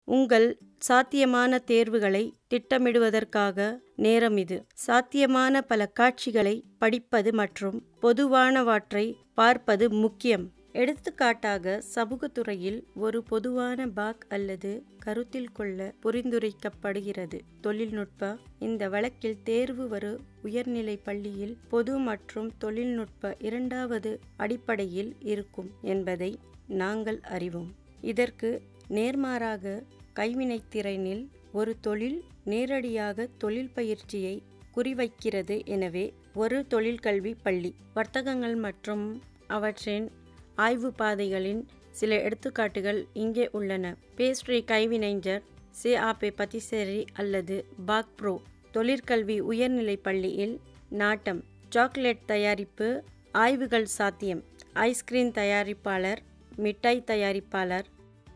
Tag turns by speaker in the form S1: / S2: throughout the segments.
S1: உங்கள் சாத்தியமான தேர்வுகளை திட்டமிடுவதற்காக நேரம் இது சாத்தியமான பல காட்சிகளை படிப்பது மற்றும் பொதுவானவற்றை பார்ப்பது முக்கியம் எடுத்துக்காட்டாக சமூகத்துறையில் ஒரு பொதுவான பாக் அல்லது கருத்தில் கொள்ள பரிந்துரைக்கப்படுகிறது தொழில்நுட்ப இந்த வழக்கில் தேர்வு ஒரு உயர்நிலை பள்ளியில் பொது மற்றும் தொழில்நுட்ப இரண்டாவது அடிப்படையில் இருக்கும் என்பதை நாங்கள் அறிவோம் இதற்கு நேர்மாறாக கைவினைத்திறனில் ஒரு தொழில் நேரடியாக தொழில் பயிற்சியை குறிவைக்கிறது எனவே ஒரு தொழிற்கல்வி பள்ளி வர்த்தகங்கள் மற்றும் அவற்றின் ஆய்வு பாதைகளின் சில எடுத்துக்காட்டுகள் இங்கே உள்ளன பேஸ்ட்ரி கைவினைஞர் சிஆபே பத்திசேரி அல்லது பாக் ப்ரோ தொழிற்கல்வி உயர்நிலை பள்ளியில் நாட்டம் சாக்லேட் தயாரிப்பு ஆய்வுகள் சாத்தியம் ஐஸ்கிரீம் தயாரிப்பாளர் மிட்டாய் தயாரிப்பாளர்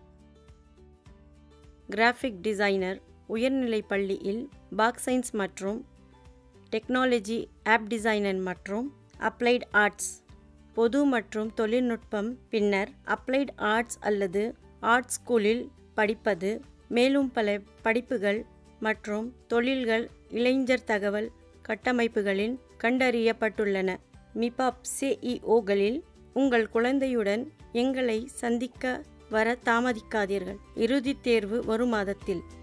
S1: கிராஃபிக் டிசைனர் உயர்நிலை பள்ளியில் பாக் சயின்ஸ் மற்றும் டெக்னாலஜி ஆப் டிசைனர் மற்றும் அப்ளைட் ஆர்ட்ஸ் பொது மற்றும் தொழில்நுட்பம் பின்னர் அப்ளைட் ஆர்ட்ஸ் அல்லது ஆர்ட் ஸ்கூலில் படிப்பது மேலும் பல படிப்புகள் மற்றும் தொழில்கள் இளைஞர் தகவல் கட்டமைப்புகளில் கண்டறியப்பட்டுள்ளன மிபாப் சிஇஓகளில் உங்கள் குழந்தையுடன் எங்களை சந்திக்க வர தாமதிக்காதீர்கள் இறுதித் தேர்வு ஒரு மாதத்தில்